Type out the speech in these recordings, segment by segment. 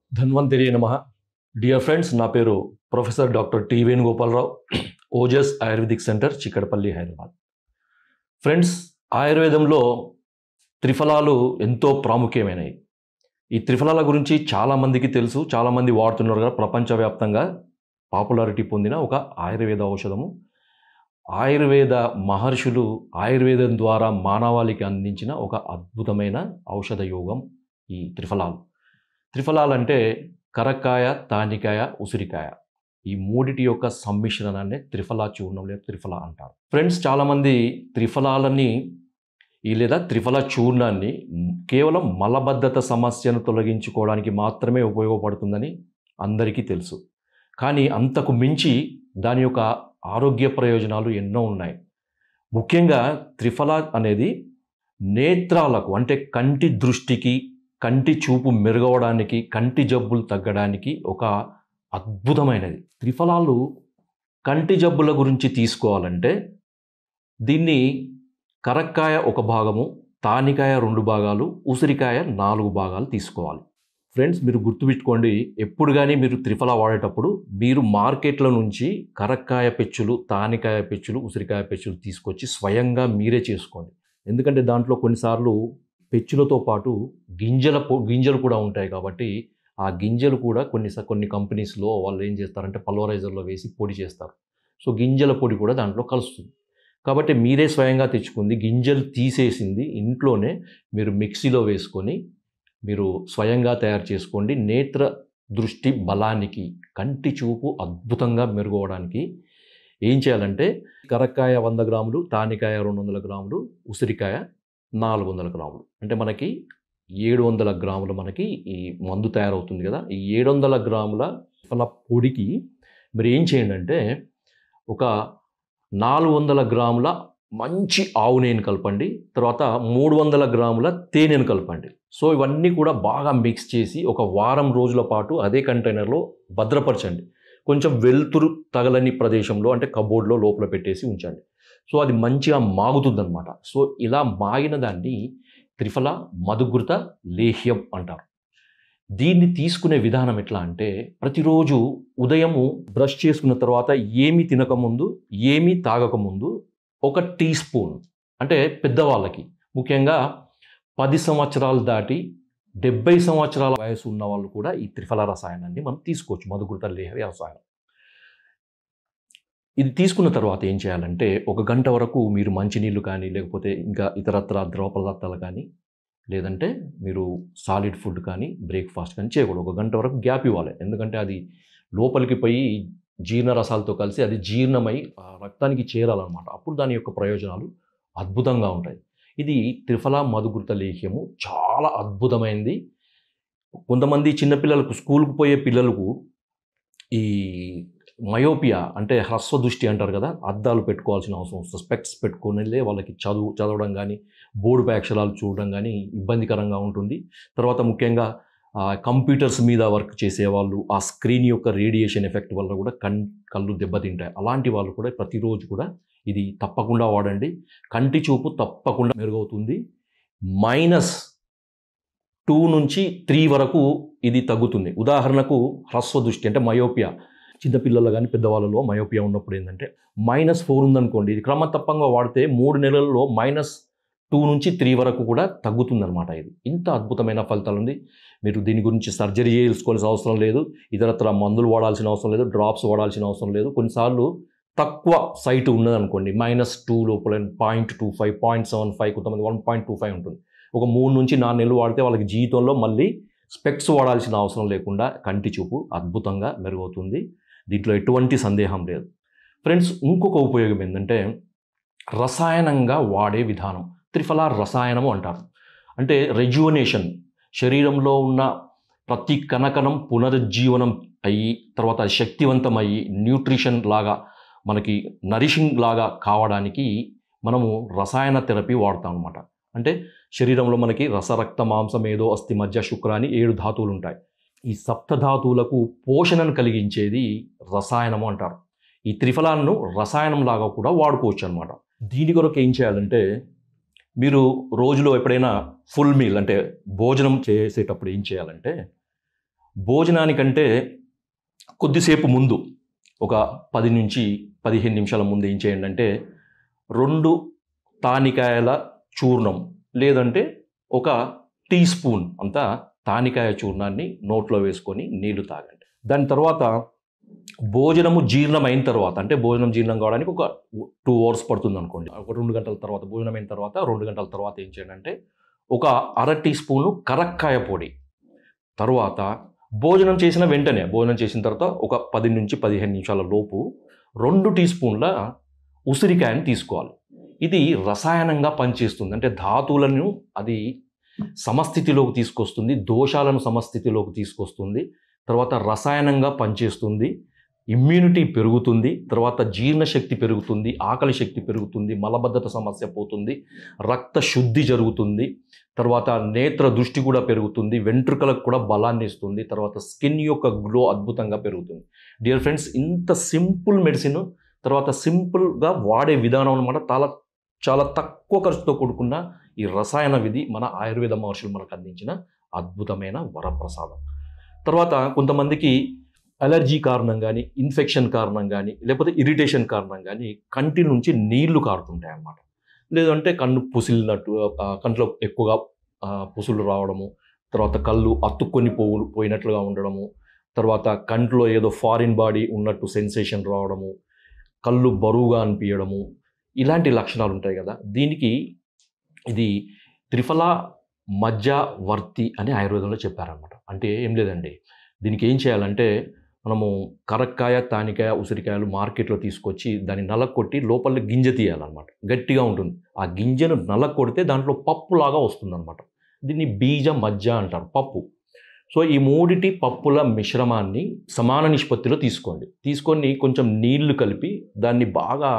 ధన్వంతరి నమ dear friends నా పేరు professor doctor T Venugopalarao Ojas ayurvedic centre Chikkadpally Hyderabad friends ఆయుర్వేదంలో త్రిఫలాలు ఎంతో ప్రాముఖ్యమైనవి ఈ త్రిఫలాల గురించి చాలామందికి తెలుసు చాలామంది వాడుతున్నారు కదా ప్రపంచవ్యాప్తంగా పాపులారిటీ పొందిన ఒక ఆయుర్వేద ఔషధము ఆయుర్వేద మహర్షులు ఆయుర్వేదం ద్వారా మానవాళికి అందించిన ఒక అద్భుతమైన ఔషధ యోగం ఈ త్రిఫలాలు త్రిఫలాలు అంటే కరక్కాయ తానికాయ ఉసిరికాయ ఈ మూడిటి యొక్క సమ్మిశ్రణాన్ని త్రిఫలా చూర్ణం లేదా త్రిఫల అంటారు ఫ్రెండ్స్ చాలామంది త్రిఫలాలని ఈ లేదా త్రిఫల చూర్ణాన్ని కేవలం మలబద్ధత సమస్యను తొలగించుకోవడానికి మాత్రమే ఉపయోగపడుతుందని అందరికీ తెలుసు కానీ అంతకు మించి దాని యొక్క ఆరోగ్య ప్రయోజనాలు ఎన్నో ఉన్నాయి ముఖ్యంగా త్రిఫల అనేది నేత్రాలకు అంటే కంటి దృష్టికి కంటి చూపు మెరుగవడానికి కంటి జబ్బులు తగ్గడానికి ఒక అద్భుతమైనది త్రిఫలాలు కంటి జబ్బుల గురించి తీసుకోవాలంటే దీన్ని కరక్కాయ ఒక భాగము తానికాయ రెండు భాగాలు ఉసిరికాయ నాలుగు భాగాలు తీసుకోవాలి ఫ్రెండ్స్ మీరు గుర్తుపెట్టుకోండి ఎప్పుడు కానీ మీరు త్రిఫల వాడేటప్పుడు మీరు మార్కెట్ల నుంచి కరక్కాయ పెచ్చులు తానికాయ పెచ్చులు ఉసిరికాయ పెచ్చులు తీసుకొచ్చి స్వయంగా మీరే చేసుకోండి ఎందుకంటే దాంట్లో కొన్నిసార్లు పెచ్చులతో పాటు గింజల పొ- గింజలు కూడా ఉంటాయి కాబట్టి ఆ గింజలు కూడా కొన్ని స- కొన్ని కంపెనీస్లో వాళ్ళు ఏం చేస్తారంటే పల్వరైజర్లో వేసి పొడి చేస్తారు సో గింజల పొడి కూడా దాంట్లో కలుస్తుంది కాబట్టి మీరే స్వయంగా తెచ్చుకుంది గింజలు తీసేసింది ఇంట్లోనే మీరు మిక్సీలో వేసుకొని మీరు స్వయంగా తయారు చేసుకోండి నేత్ర దృష్టి బలానికి కంటి చూపు అద్భుతంగా మెరుగవడానికి ఏం చేయాలంటే కరక్కాయ వంద గ్రాములు తానికాయ రెండు వందల గ్రాములు ఉసిరికాయ నాలుగు వందల గ్రాములు అంటే మనకి ఏడు వందల గ్రాములు మనకి ఈ మందు తయారవుతుంది కదా ఈ ఏడు వందల గ్రాముల ఫల పొడికి మీరు ఏం చేయండి అంటే ఒక నాలుగు వందల గ్రాముల మంచి ఆవు నెయ్యిని కలపండి తర్వాత మూడు వందల గ్రాముల తేనెను కలపండి సో ఇవన్నీ కూడా బాగా మిక్స్ చేసి ఒక వారం రోజుల పాటు అదే కంటైనర్లో భద్రపరచండి కొంచెం వెలుతురు తగలని ప్రదేశంలో అంటే కబోర్డ్లో లోపల పెట్టేసి ఉంచండి సో అది మంచిగా మాగుతుందన్నమాట సో ఇలా మాగిన దాన్ని త్రిఫల మధుగృత లేహ్యం అంటారు దీన్ని తీసుకునే విధానం ఎట్లా అంటే ప్రతిరోజు ఉదయము బ్రష్ చేసుకున్న తర్వాత ఏమి తినకముందు ఏమి తాగకముందు ఒక టీ స్పూన్ అంటే పెద్దవాళ్ళకి ముఖ్యంగా పది సంవత్సరాలు దాటి డెబ్బై సంవత్సరాల వయసు ఉన్న వాళ్ళు కూడా ఈ త్రిఫల రసాయనాన్ని మనం తీసుకోవచ్చు మధుకృత లేహ రసాయనం ఇది తీసుకున్న తర్వాత ఏం చేయాలంటే ఒక గంట వరకు మీరు మంచినీళ్ళు కానీ లేకపోతే ఇంకా ఇతరత్ర ద్రవ పదార్థాలు కానీ లేదంటే మీరు సాలిడ్ ఫుడ్ కానీ బ్రేక్ఫాస్ట్ కానీ చేయకూడదు ఒక గంట వరకు గ్యాప్ ఇవ్వాలి ఎందుకంటే అది లోపలికి పోయి జీర్ణ రసాలతో కలిసి అది జీర్ణమై ఆ రక్తానికి చేరాలన్నమాట అప్పుడు దాని యొక్క ప్రయోజనాలు అద్భుతంగా ఉంటాయి ఇది త్రిఫల మధుకృత లేహ్యము చాలా అద్భుతమైనది కొంతమంది చిన్నపిల్లలకు స్కూల్కి పోయే పిల్లలకు ఈ మయోపియా అంటే హ్రస్వ దృష్టి అంటారు కదా అద్దాలు పెట్టుకోవాల్సిన అవసరం వస్తుంది స్పెక్ట్స్ పెట్టుకునేలే వాళ్ళకి చదువు చదవడం కానీ బోర్డుపై అక్షరాలు చూడడం కానీ ఇబ్బందికరంగా ఉంటుంది తర్వాత ముఖ్యంగా ఆ, కంప్యూటర్స్ మీద వర్క్ చేసేవాళ్ళు ఆ స్క్రీన్ యొక్క రేడియేషన్ ఎఫెక్ట్ వల్ల కూడా కన్ కళ్ళు దెబ్బతింటాయి అలాంటి వాళ్ళు కూడా ప్రతిరోజు కూడా ఇది తప్పకుండా వాడండి కంటి చూపు తప్పకుండా మెరుగవుతుంది మైనస్ టూ నుంచి త్రీ వరకు ఇది తగ్గుతుంది ఉదాహరణకు హ్రస్వ దృష్టి అంటే మయోపియా చిన్నపిల్లలు కానీ పెద్దవాళ్ళలో మయోపియా ఉన్నప్పుడు ఏంటంటే మైనస్ ఫోర్ ఉందనుకోండి ఇది క్రమతప్పంగా వాడితే మూడు నెలల్లో మైనస్ టూ నుంచి త్రీ వరకు కూడా తగ్గుతుందన్నమాట ఇది ఇంత అద్భుతమైన ఫలితాలు ఉంది మీరు దీని గురించి సర్జరీ చేసుకోవాల్సిన అవసరం లేదు ఇతరత్ర మందులు వాడాల్సిన అవసరం లేదు డ్రాప్స్ వాడాల్సిన అవసరం లేదు కొన్నిసార్లు తక్కువ సైట్ ఉన్నదనుకోండి మైనస్ టూ లోపల point two five point seven five కొంతమంది వన్ పాయింట్ టూ ఫైవ్ ఉంటుంది ఒక మూడు నుంచి నాలుగు నెలలు వాడితే వాళ్ళకి జీవితంలో మళ్ళీ స్పెక్స్ వాడాల్సిన అవసరం లేకుండా కంటి చూపు అద్భుతంగా మెరుగవుతుంది దీంట్లో ఎటువంటి సందేహం లేదు ఫ్రెండ్స్ ఇంకొక ఉపయోగం ఏంటంటే రసాయనంగా వాడే విధానం త్రిఫల రసాయనము అంటారు అంటే రెజ్యువనేషన్ శరీరంలో ఉన్న ప్రతి కణకణం పునరుజ్జీవనం అయ్యి తర్వాత అది శక్తివంతం అయ్యి న్యూట్రిషన్ లాగా మనకి నరిషింగ్ లాగా కావడానికి మనము రసాయన థెరపీ వాడతాం అనమాట అంటే శరీరంలో మనకి రసరక్త మాంసం ఏదో అస్థి మధ్య శుక్ర అని ఏడు ధాతువులు ఉంటాయి ఈ సప్త ధాతువులకు పోషణను కలిగించేది రసాయనము అంటారు ఈ త్రిఫలాలను రసాయనం లాగా కూడా వాడుకోవచ్చు అనమాట దీని కొరకు ఏం చేయాలంటే మీరు రోజులో ఎప్పుడైనా ఫుల్ మీల్ అంటే భోజనం చేసేటప్పుడు ఏం చేయాలంటే భోజనానికంటే కొద్దిసేపు ముందు ఒక పది నుంచి పదిహేను నిమిషాల ముందు ఏం చేయండి అంటే రెండు తానికాయల చూర్ణం లేదంటే ఒక టీ స్పూన్ అంతా తానికాయ చూర్ణాన్ని నోట్లో వేసుకొని నీళ్లు తాగండి దాని తర్వాత భోజనము జీర్ణం అయిన తర్వాత అంటే భోజనం జీర్ణం కావడానికి ఒక టూ అవర్స్ పడుతుంది అనుకోండి ఒక రెండు గంటల తర్వాత భోజనం అయిన తర్వాత రెండు గంటల తర్వాత ఏం చేయండి అంటే ఒక అర టీ స్పూను కరక్కాయ పొడి తర్వాత భోజనం చేసిన వెంటనే భోజనం చేసిన తర్వాత ఒక పది నుంచి పదిహేను నిమిషాల లోపు రెండు టీ స్పూన్ల ఉసిరికాయని తీసుకోవాలి ఇది రసాయనంగా పనిచేస్తుంది అంటే ధాతువులను అది సమస్థితిలోకి తీసుకొస్తుంది దోషాలను సమస్థితిలోకి తీసుకొస్తుంది తర్వాత రసాయనంగా పనిచేస్తుంది ఇమ్యూనిటీ పెరుగుతుంది తర్వాత జీర్ణశక్తి పెరుగుతుంది ఆకలి శక్తి పెరుగుతుంది మలబద్ధత సమస్య పోతుంది రక్త శుద్ధి జరుగుతుంది తర్వాత నేత్ర దృష్టి కూడా పెరుగుతుంది వెంట్రుకలకు కూడా బలాన్ని ఇస్తుంది తర్వాత స్కిన్ యొక్క గ్లో అద్భుతంగా పెరుగుతుంది డియర్ ఫ్రెండ్స్ ఇంత సింపుల్ మెడిసిన్ తర్వాత సింపుల్గా వాడే విధానం అనమాట చాలా చాలా తక్కువ ఖర్చుతో కూడుకున్న ఈ రసాయన విధి మన ఆయుర్వేద మహర్షులు మనకు అందించిన అద్భుతమైన వరప్రసాదం తర్వాత కొంతమందికి అలర్జీ కారణం కానీ ఇన్ఫెక్షన్ కారణం కానీ లేకపోతే ఇరిటేషన్ కారణం కానీ కంటి నుంచి నీళ్లు కారుతుంటాయి అన్నమాట లేదంటే కన్ను పుసిలినట్టు ఆ, కంట్లో ఎక్కువగా ఆ, పుసులు రావడము తర్వాత కళ్ళు అతుక్కొని పోవు పోయినట్లుగా ఉండడము తర్వాత కంట్లో ఏదో ఫారిన్ బాడీ ఉన్నట్టు సెన్సేషన్ రావడము కళ్ళు బరువుగా అనిపించడము ఇలాంటి లక్షణాలు ఉంటాయి కదా దీనికి ఇది త్రిఫల మజ్జావర్తి అని ఆయుర్వేదంలో చెప్పారనమాట అంటే ఏం లేదండి దీనికి ఏం చేయాలంటే మనము కరక్కాయ తానికాయ ఉసిరికాయలు మార్కెట్లో తీసుకొచ్చి దాన్ని నలకొట్టి లోపల గింజ తీయాలన్నమాట గట్టిగా ఉంటుంది ఆ గింజను నలకొడితే దాంట్లో పప్పులాగా వస్తుందన్నమాట దీన్ని బీజ మజ్జ అంటారు పప్పు సో ఈ మూడిటి పప్పుల మిశ్రమాన్ని సమాన నిష్పత్తిలో తీసుకోండి తీసుకొని కొంచెం నీళ్లు కలిపి దాన్ని బాగా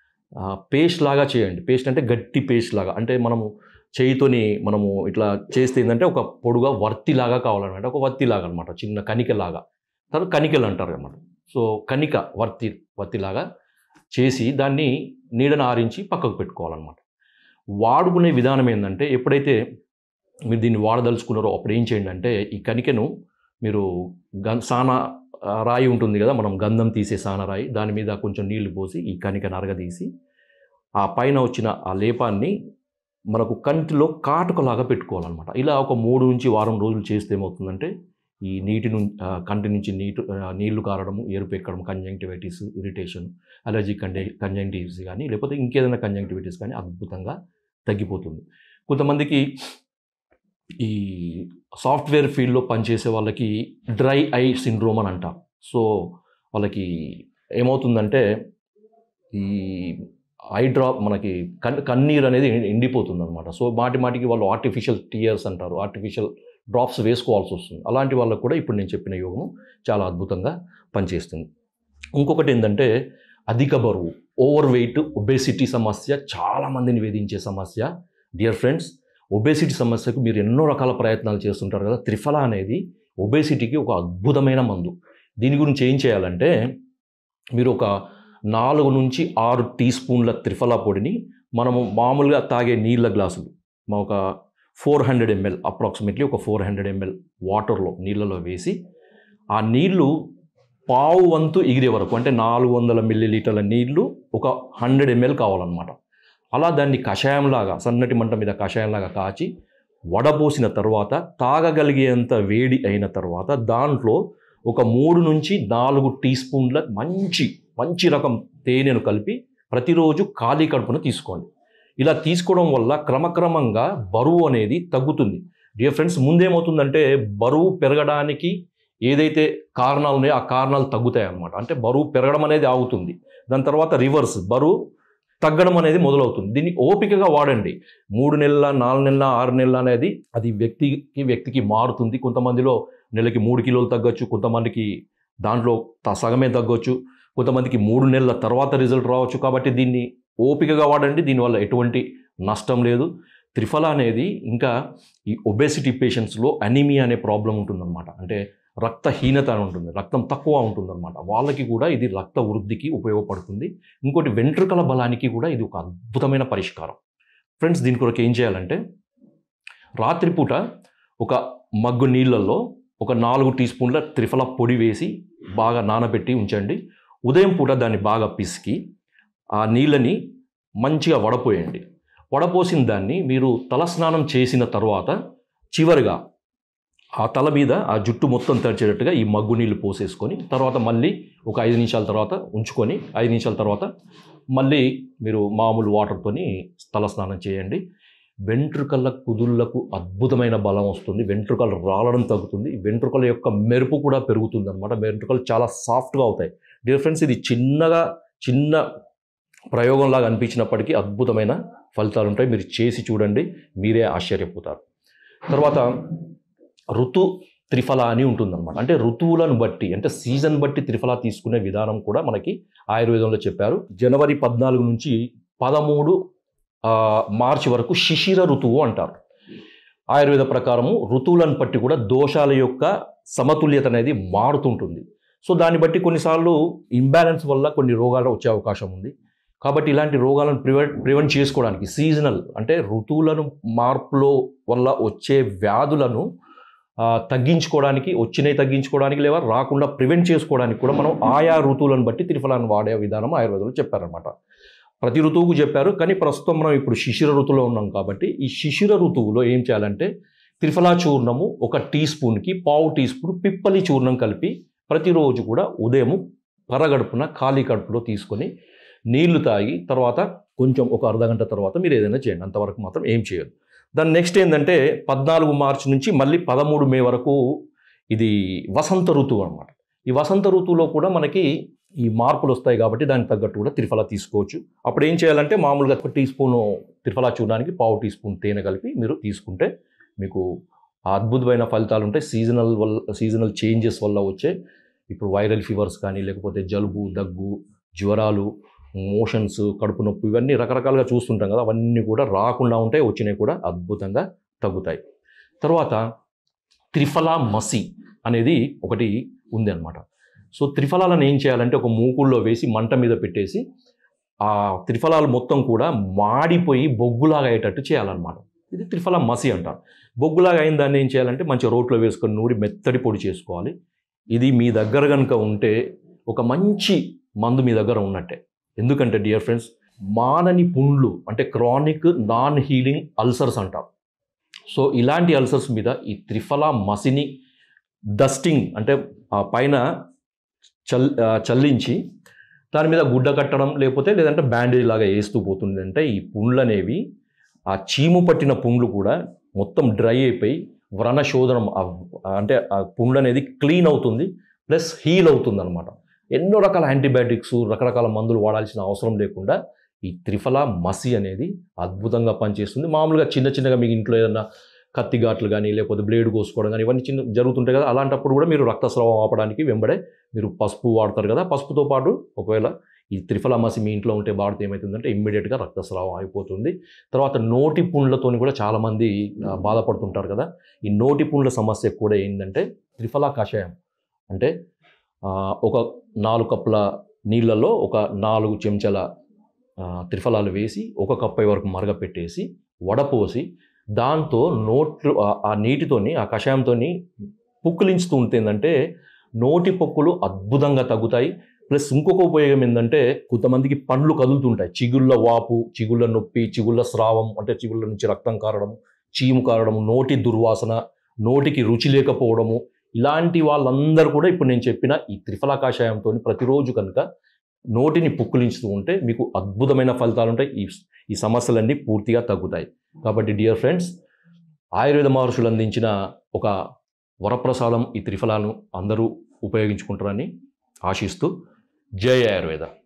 పేస్ట్ లాగా చేయండి పేస్ట్ అంటే గట్టి పేస్ట్ లాగా అంటే మనము చేయితోని మనము ఇట్లా చేస్తే ఏంటంటే ఒక పొడుగా వర్తిలాగా కావాలన్నమాట ఒక వర్తిలాగా అనమాట చిన్న కణికలాగా తర్వాత కణికలు అంటారు అనమాట సో కణిక వర్తి వర్తిలాగా చేసి దాన్ని నీడను ఆరించి పక్కకు పెట్టుకోవాలన్నమాట వాడుకునే విధానం ఏంటంటే ఎప్పుడైతే మీరు దీన్ని వాడదలుచుకున్నారో అప్పుడు ఏం చేయండి అంటే ఈ కణికను మీరు గన్ సానా ఆ, రాయి ఉంటుంది కదా మనం గంధం తీసే సాన రాయి దాని మీద కొంచెం నీళ్లు పోసి ఈ కణిక నరగదీసి ఆ పైన వచ్చిన ఆ లేపాన్ని మనకు కంటిలో కాటుకలాగా పెట్టుకోవాలన్నమాట ఇలా ఒక మూడు నుంచి వారం రోజులు చేస్తే ఏమవుతుందంటే ఈ నీటి నుంచి కంటి నుంచి నీటు ఆ, నీళ్లు కారడము ఎరుపు ఎక్కడం కంజంక్టివైటిస్ ఇరిటేషన్ అలర్జీ కంజ కంజంక్టివిటీస్ కానీ లేకపోతే ఇంకేదైనా కంజంక్టివిటీస్ కానీ అద్భుతంగా తగ్గిపోతుంది కొంతమందికి ఈ సాఫ్ట్వేర్ ఫీల్డ్లో పనిచేసే వాళ్ళకి డ్రై ఐ సిండ్రోమ్ అని అంటాం సో వాళ్ళకి ఏమవుతుందంటే ఈ ఐ డ్రాప్ మనకి కన్ కన్నీరు అనేది ఎండిపోతుంది అనమాట సో మాటి మాటికి వాళ్ళు ఆర్టిఫిషియల్ టీయర్స్ అంటారు ఆర్టిఫిషియల్ డ్రాప్స్ వేసుకోవాల్సి వస్తుంది అలాంటి వాళ్ళకు కూడా ఇప్పుడు నేను చెప్పిన యోగం చాలా అద్భుతంగా పనిచేస్తుంది ఇంకొకటి ఏంటంటే అధిక బరువు ఓవర్ వెయిట్ ఒబేసిటీ సమస్య చాలా మందిని వేధించే సమస్య డియర్ ఫ్రెండ్స్ ఒబేసిటీ సమస్యకు మీరు ఎన్నో రకాల ప్రయత్నాలు చేస్తుంటారు కదా త్రిఫల అనేది ఒబేసిటీకి ఒక అద్భుతమైన మందు దీని గురించి ఏం చేయాలంటే మీరు ఒక నాలుగు నుంచి ఆరు టీ స్పూన్ల త్రిఫలా పొడిని మనము మామూలుగా తాగే నీళ్ళ గ్లాసులు మా ఒక ఫోర్ హండ్రెడ్ ఎంఎల్ అప్రాక్సిమేట్లీ ఒక ఫోర్ హండ్రెడ్ ఎంఎల్ వాటర్లో నీళ్ళలో వేసి ఆ నీళ్లు పావు వంతు ఎగిరే వరకు అంటే నాలుగు వందల మిల్లీ లీటర్ల నీళ్లు ఒక హండ్రెడ్ ఎంఎల్ కావాలన్నమాట అలా దాన్ని కషాయంలాగా సన్నటి మంట మీద కషాయంలాగా కాచి వడపోసిన తర్వాత తాగగలిగేంత వేడి అయిన తర్వాత దాంట్లో ఒక మూడు నుంచి నాలుగు టీ స్పూన్ల మంచి మంచి రకం తేనెను కలిపి ప్రతిరోజు ఖాళీ కడుపున తీసుకోండి ఇలా తీసుకోవడం వల్ల క్రమక్రమంగా బరువు అనేది తగ్గుతుంది డియర్ ఫ్రెండ్స్ ముందేమవుతుందంటే బరువు పెరగడానికి ఏదైతే కారణాలు ఉన్నాయో ఆ కారణాలు తగ్గుతాయి అన్నమాట అంటే బరువు పెరగడం అనేది ఆగుతుంది దాని తర్వాత రివర్స్ బరువు తగ్గడం అనేది మొదలవుతుంది దీన్ని ఓపికగా వాడండి మూడు నెలల నాలుగు నెలల ఆరు నెలల అనేది అది వ్యక్తికి వ్యక్తికి మారుతుంది కొంతమందిలో నెలకి మూడు కిలోలు తగ్గొచ్చు కొంతమందికి దాంట్లో త- సగమే తగ్గొచ్చు కొంతమందికి మూడు నెలల తర్వాత రిజల్ట్ రావచ్చు కాబట్టి దీన్ని ఓపికగా వాడండి దీనివల్ల ఎటువంటి నష్టం లేదు త్రిఫల అనేది ఇంకా ఈ ఒబేసిటీ పేషెంట్స్లో అనీమియా అనే ప్రాబ్లం ఉంటుందన్నమాట అంటే రక్తహీనత అని ఉంటుంది రక్తం తక్కువ ఉంటుందన్నమాట వాళ్ళకి కూడా ఇది రక్త వృద్ధికి ఉపయోగపడుతుంది ఇంకోటి వెంట్రుకల బలానికి కూడా ఇది ఒక అద్భుతమైన పరిష్కారం ఫ్రెండ్స్ దీని కొరకు ఏం చేయాలంటే రాత్రిపూట ఒక మగ్గు నీళ్ళల్లో ఒక నాలుగు టీ స్పూన్ల త్రిఫల పొడి వేసి బాగా నానబెట్టి ఉంచండి ఉదయం పూట దాన్ని బాగా పిసికి ఆ నీళ్ళని మంచిగా వడపోయండి వడపోసిన దాన్ని మీరు తలస్నానం చేసిన తర్వాత చివరిగా ఆ తల మీద ఆ జుట్టు మొత్తం తడిచేటట్టుగా ఈ మగ్గు నీళ్ళు పోసేసుకొని తర్వాత మళ్ళీ ఒక ఐదు నిమిషాల తర్వాత ఉంచుకొని ఐదు నిమిషాల తర్వాత మళ్ళీ మీరు మామూలు వాటర్తోని తల స్నానం చేయండి వెంట్రుకల కుదుళ్లకు అద్భుతమైన బలం వస్తుంది వెంట్రుకలు రాలడం తగ్గుతుంది వెంట్రుకల యొక్క మెరుపు కూడా పెరుగుతుంది అనమాట వెంట్రుకలు చాలా సాఫ్ట్గా అవుతాయి డిఫరెన్స్ ఇది చిన్నగా చిన్న ప్రయోగంలాగా అనిపించినప్పటికీ అద్భుతమైన ఫలితాలు ఉంటాయి మీరు చేసి చూడండి మీరే ఆశ్చర్యపోతారు తర్వాత ఋతు త్రిఫల అని ఉంటుందన్నమాట అంటే ఋతువులను బట్టి అంటే సీజన్ బట్టి త్రిఫల తీసుకునే విధానం కూడా మనకి ఆయుర్వేదంలో చెప్పారు జనవరి పద్నాలుగు నుంచి పదమూడు ఆ, మార్చి వరకు శిశిర ఋతువు అంటారు ఆయుర్వేద ప్రకారము ఋతువులను బట్టి కూడా దోషాల యొక్క సమతుల్యత అనేది మారుతుంటుంది సో దాన్ని బట్టి కొన్నిసార్లు ఇంబ్యాలెన్స్ వల్ల కొన్ని రోగాలు వచ్చే అవకాశం ఉంది కాబట్టి ఇలాంటి రోగాలను ప్రివెంట్ ప్రివెంట్ చేసుకోవడానికి సీజనల్ అంటే ఋతువులను మార్పులో వల్ల వచ్చే వ్యాధులను ఆ, తగ్గించుకోవడానికి వచ్చినవి తగ్గించుకోవడానికి లేదా రాకుండా ప్రివెంట్ చేసుకోవడానికి కూడా మనం ఆయా ఋతువులను బట్టి త్రిఫలాన్ని వాడే విధానం ఆయుర్వేదంలో చెప్పారనమాట ప్రతి ఋతువుకు చెప్పారు కానీ ప్రస్తుతం మనం ఇప్పుడు శిశిర ఋతువులో ఉన్నాం కాబట్టి ఈ శిశిర ఋతువులో ఏం చేయాలంటే త్రిఫలా చూర్ణము ఒక టీ స్పూన్కి పావు టీ స్పూన్ పిప్పలి చూర్ణం కలిపి ప్రతిరోజు కూడా ఉదయం పరగడుపున ఖాళీ కడుపులో తీసుకొని నీళ్లు తాగి తర్వాత కొంచెం ఒక అర్ధ గంట తర్వాత మీరు ఏదైనా చేయండి అంతవరకు మాత్రం ఏం చేయదు దాని నెక్స్ట్ ఏంటంటే పద్నాలుగు మార్చి నుంచి మళ్ళీ పదమూడు మే వరకు ఇది వసంత ఋతువు అనమాట ఈ వసంత ఋతువులో కూడా మనకి ఈ మార్పులు వస్తాయి కాబట్టి దానికి తగ్గట్టు కూడా త్రిఫలా తీసుకోవచ్చు అప్పుడు ఏం చేయాలంటే మామూలుగా ఒక టీ స్పూను త్రిఫలా చూడడానికి పావు టీ స్పూన్ తేనె కలిపి మీరు తీసుకుంటే మీకు ఆ అద్భుతమైన ఫలితాలు ఉంటాయి సీజనల్ వల్ల సీజనల్ చేంజెస్ వల్ల వచ్చే ఇప్పుడు వైరల్ ఫీవర్స్ కానీ లేకపోతే జలుబు దగ్గు జ్వరాలు మోషన్స్ కడుపు నొప్పి ఇవన్నీ రకరకాలుగా చూస్తుంటాం కదా అవన్నీ కూడా రాకుండా ఉంటాయి వచ్చినవి కూడా అద్భుతంగా తగ్గుతాయి తర్వాత త్రిఫలా మసి అనేది ఒకటి ఉంది అనమాట సో త్రిఫలాలను ఏం చేయాలంటే ఒక మూకుల్లో వేసి మంట మీద పెట్టేసి ఆ త్రిఫలాలు మొత్తం కూడా మాడిపోయి బొగ్గులాగా అయ్యేటట్టు చేయాలన్నమాట ఇది త్రిఫల మసి అంటారు బొగ్గులాగా అయిన దాన్ని ఏం చేయాలంటే మంచి రోట్లో వేసుకొని నూరి మెత్తడి పొడి చేసుకోవాలి ఇది మీ దగ్గర కనుక ఉంటే ఒక మంచి మందు మీ దగ్గర ఉన్నట్టే ఎందుకంటే డియర్ ఫ్రెండ్స్ మానని పుండ్లు అంటే క్రానిక్ నాన్ హీలింగ్ అల్సర్స్ అంటారు సో ఇలాంటి అల్సర్స్ మీద ఈ త్రిఫల మసిని డస్టింగ్ అంటే ఆ పైన చల్ ఆ, చల్లించి దాని మీద గుడ్డ కట్టడం లేకపోతే లేదంటే బ్యాండేజ్ లాగా వేస్తూ పోతుంది అంటే ఈ పుండ్లు అనేవి ఆ చీము పట్టిన పుండ్లు కూడా మొత్తం డ్రై అయిపోయి వ్రణ శోధనం ఆ- అంటే ఆ పుండ్లు అనేది క్లీన్ అవుతుంది ప్లస్ హీల్ అవుతుంది అనమాట ఎన్నో రకాల యాంటీబయాటిక్స్ రకరకాల మందులు వాడాల్సిన అవసరం లేకుండా ఈ త్రిఫల మసి అనేది అద్భుతంగా పనిచేస్తుంది మామూలుగా చిన్న చిన్నగా మీకు ఇంట్లో ఏదైనా కత్తి ఘాట్లు కానీ లేకపోతే బ్లేడ్ కోసుకోవడం కానీ ఇవన్నీ చిన్న జరుగుతుంటాయి కదా అలాంటప్పుడు కూడా మీరు రక్తస్రావం ఆపడానికి వెంబడే మీరు పసుపు వాడతారు కదా పసుపుతో పాటు ఒకవేళ ఈ త్రిఫల మసి మీ ఇంట్లో ఉంటే వాడితే ఏమవుతుందంటే ఇమ్మీడియట్గా రక్తస్రావం అయిపోతుంది తర్వాత నోటి పుండ్లతోని కూడా చాలామంది ఆ, బాధపడుతుంటారు కదా ఈ నోటి పుండ్ల సమస్య కూడా ఏంటంటే త్రిఫల కషాయం అంటే ఆ, ఒక నాలుగు కప్పుల నీళ్ళల్లో ఒక నాలుగు చెంచాల ఆ, త్రిఫలాలు వేసి ఒక కప్పు వరకు మరగపెట్టేసి వడపోసి దాంతో నోట్లు ఆ- ఆ నీటితోని ఆ కషాయంతోని పుక్కిలించుతూ ఉంటే ఏంటంటే నోటి పొక్కులు అద్భుతంగా తగ్గుతాయి ప్లస్ ఇంకొక ఉపయోగం ఏంటంటే కొంతమందికి పండ్లు కదులుతుంటాయి చిగుళ్ళ వాపు చిగుళ్ళ నొప్పి చిగుళ్ళ స్రావం అంటే చిగుళ్ళ నుంచి రక్తం కారడం చీము కారడం నోటి దుర్వాసన నోటికి రుచి లేకపోవడము ఇలాంటి వాళ్ళందరూ కూడా ఇప్పుడు నేను చెప్పిన ఈ త్రిఫల కాషాయంతో ప్రతిరోజు కనుక నోటిని పుక్కులించుతూ ఉంటే మీకు అద్భుతమైన ఫలితాలు ఉంటాయి ఈ ఈ సమస్యలన్నీ పూర్తిగా తగ్గుతాయి కాబట్టి డియర్ ఫ్రెండ్స్ ఆయుర్వేద మహర్షులు అందించిన ఒక వరప్రసాదం ఈ త్రిఫలాలను అందరూ ఉపయోగించుకుంటారని ఆశిస్తూ జై ఆయుర్వేద